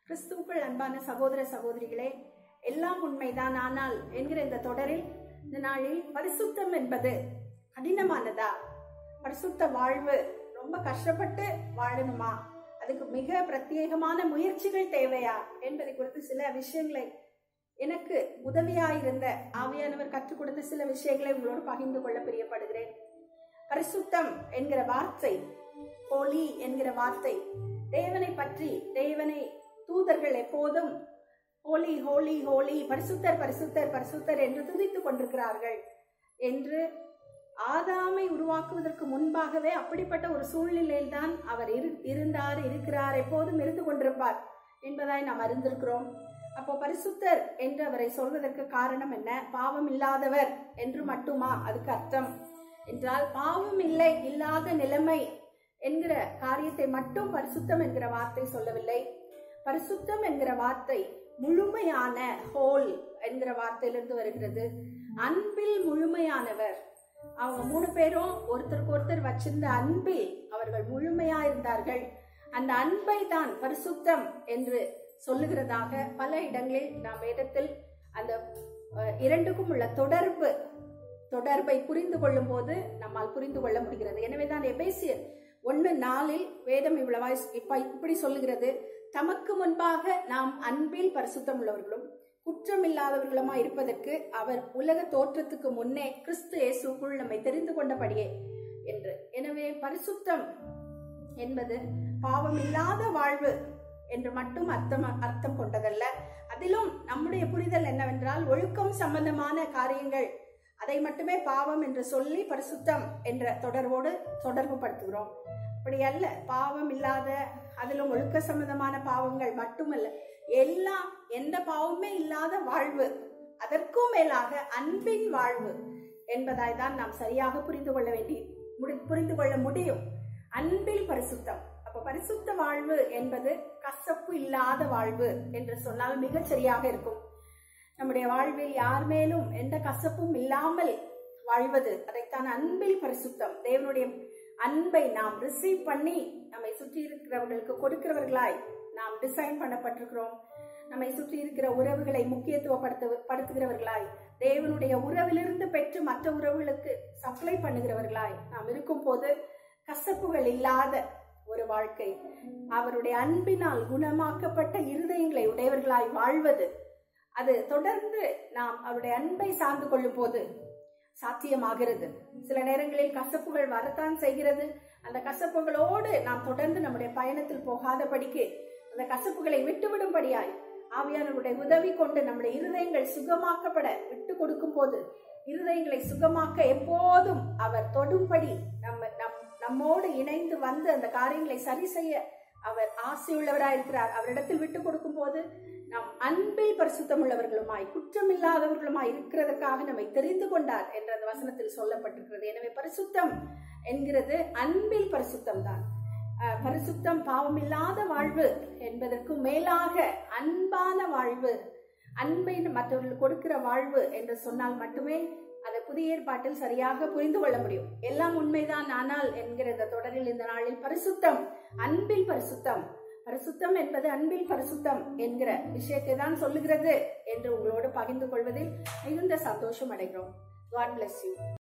கிறிஸ்துவுக்குள் அன்பான சகோதர சகோதரிகளே எல்லாம் உண்மைதான் ஆனால் என்கிற இந்த தொடரில் இந்த நாளில் பரிசுத்தம் என்பது கடினமானதா பரிசுத்த வாழ்வு ரொம்ப கஷ்டப்பட்டு வாழணுமா அதுக்கு மிக பிரத்யேகமான முயற்சிகள் தேவையா என்பதை குறித்து சில விஷயங்களை எனக்கு உதவியாயிருந்த ஆவியானவர் கற்றுக் கொடுத்த சில விஷயங்களை உங்களோடு பகிர்ந்து கொள்ள பிரியப்படுகிறேன் பரிசுத்தம் என்கிற வார்த்தை ஹோலி என்கிற வார்த்தை தேவனை பற்றி தேவனை தூதர்கள் எப்போதும் ஹோலி ஹோலி ஹோலி பரிசுத்தர் பரிசுத்தர் பரிசுத்தர் என்று துதித்துக் கொண்டிருக்கிறார்கள் என்று ஆதாமை உருவாக்குவதற்கு முன்பாகவே அப்படிப்பட்ட ஒரு சூழ்நிலையில் தான் அவர் இரு இருந்தார் இருக்கிறார் எப்போதும் இருந்து கொண்டிருப்பார் என்பதாய் நாம் அறிந்திருக்கிறோம் அப்போ பரிசுத்தர் என்று அவரை சொல்வதற்கு காரணம் என்ன பாவம் இல்லாதவர் என்று மட்டுமா அதுக்கு அர்த்தம் என்றால் பாவம் இல்லை இல்லாத நிலைமை என்கிற காரியத்தை மட்டும் பரிசுத்தம் என்கிற வார்த்தை சொல்லவில்லை பரிசுத்தம் என்கிற வார்த்தை முழுமையான ஹோல் என்கிற வார்த்தையிலிருந்து வருகிறது அன்பில் முழுமையானவர் அவங்க மூணு பேரும் ஒருத்தருக்கு ஒருத்தர் வச்சிருந்த அன்பில் அவர்கள் முழுமையா இருந்தார்கள் அந்த அன்பை தான் பரிசுத்தம் என்று சொல்லுகிறதாக பல இடங்களில் நாம் வேதத்தில் அந்த அஹ், இரண்டுக்கும் உள்ள தொடர்பு தொடர்பை புரிந்து கொள்ளும் போது நம்மால் புரிந்து கொள்ள முடிகிறது எனவேதான் எபேசியர் ஒன்று நாளில் வேதம் இவ்வளவாய் இப்ப இப்படி சொல்லுகிறது தமக்கு முன்பாக நாம் அன்பில் பரிசுத்தம் உள்ளவர்களும் குற்றமில்லாதவர்களுமா இருப்பதற்கு அவர் உலக தோற்றத்துக்கு முன்னே கிறிஸ்து இயேசுக்குள் நம்மை தெரிந்து கொண்டபடியே என்று எனவே பரிசுத்தம் என்பது பாவமில்லாத வாழ்வு என்று மட்டும் அர்த்தம் அர்த்தம் கொண்டதல்ல அதிலும் நம்முடைய புரிதல் என்னவென்றால் ஒழுக்கம் சம்பந்தமான காரியங்கள் அதை மட்டுமே பாவம் என்று சொல்லி பரிசுத்தம் என்ற தொடர்போடு தொடர்பு படுத்துகிறோம் அப்படி அல்ல பாவம் இல்லாத அதிலும் ஒழுக்க சம்பந்தமான பாவங்கள் மட்டுமல்ல எல்லாம் எந்த பாவமே இல்லாத வாழ்வு அதற்கும் மேலாக அன்பின் வாழ்வு என்பதாய் தான் நாம் சரியாக புரிந்து கொள்ள வேண்டி முடி- புரிந்து கொள்ள முடியும் அன்பில் பரிசுத்தம் அப்ப பரிசுத்த வாழ்வு என்பது கசப்பு இல்லாத வாழ்வு என்று சொன்னால் மிகச் சரியாக இருக்கும் நம்முடைய வாழ்வில் யார் மேலும் எந்த கசப்பும் இல்லாமல் வாழ்வது அதைத்தான் அன்பில் பரிசுத்தம் தேவனுடைய அன்பை நாம் ரிசீவ் பண்ணி நம்மை சுற்றி இருக்கிறவர்களுக்கு கொடுக்கிறவர்களாய் நாம் டிசைன் பண்ணப்பட்டிருக்கிறோம் நம்மை சுற்றி இருக்கிற உறவுகளை முக்கியத்துவப்படுத்த படுத்துகிறவர்களாய் தேவனுடைய உறவிலிருந்து பெற்று மற்ற உறவுகளுக்கு சப்ளை பண்ணுகிறவர்களாய் நாம் இருக்கும் போது கசப்புகள் இல்லாத ஒரு வாழ்க்கை அவருடைய அன்பினால் குணமாக்கப்பட்ட இருதயங்களை உடையவர்களாய் வாழ்வது அது தொடர்ந்து நாம் அவருடைய அன்பை சார்ந்து கொள்ளும் போது சாத்தியமாகிறது சில நேரங்களில் கசப்புகள் வரத்தான் செய்கிறது அந்த கசப்புகளோடு நாம் தொடர்ந்து நம்முடைய பயணத்தில் போகாதபடிக்கு அந்த கசப்புகளை விட்டுவிடும்படியாய் ஆவியானவருடைய உதவி கொண்டு நம்முடைய இருதயங்கள் சுகமாக்கப்பட விட்டு கொடுக்கும் போது இருதயங்களை சுகமாக்க எப்போதும் அவர் தொடும்படி நம்ம நம் நம்மோடு இணைந்து வந்து அந்த காரியங்களை சரி செய்ய அவர் ஆசையுள்ளவராய் இருக்கிறார் அவரிடத்தில் விட்டு கொடுக்கும் போது நாம் அன்பில் பரிசுத்தம் உள்ளவர்களுமாய் குற்றமில்லாதவர்களுமாய் இருக்கிறதற்காக நம்மை தெரிந்து கொண்டார் என்ற அந்த வசனத்தில் சொல்லப்பட்டிருக்கிறது எனவே பரிசுத்தம் என்கிறது அன்பில் பரிசுத்தம் தான் அஹ், பரிசுத்தம் பாவமில்லாத வாழ்வு என்பதற்கு மேலாக அன்பான வாழ்வு அன்பை மற்றவர்கள் கொடுக்கிற வாழ்வு என்று சொன்னால் மட்டுமே அதை புதிய ஏற்பாட்டில் சரியாக புரிந்து கொள்ள முடியும் எல்லாம் உண்மைதான் ஆனால் என்கிற இந்த தொடரில் இந்த நாளில் பரிசுத்தம் அன்பில் பரிசுத்தம் பரிசுத்தம் என்பது அன்பில் பரிசுத்தம் என்கிற விஷயத்தை தான் சொல்லுகிறது என்று உங்களோடு பகிர்ந்து கொள்வதில் மிகுந்த சந்தோஷம் அடைகிறோம் காட் bless யூ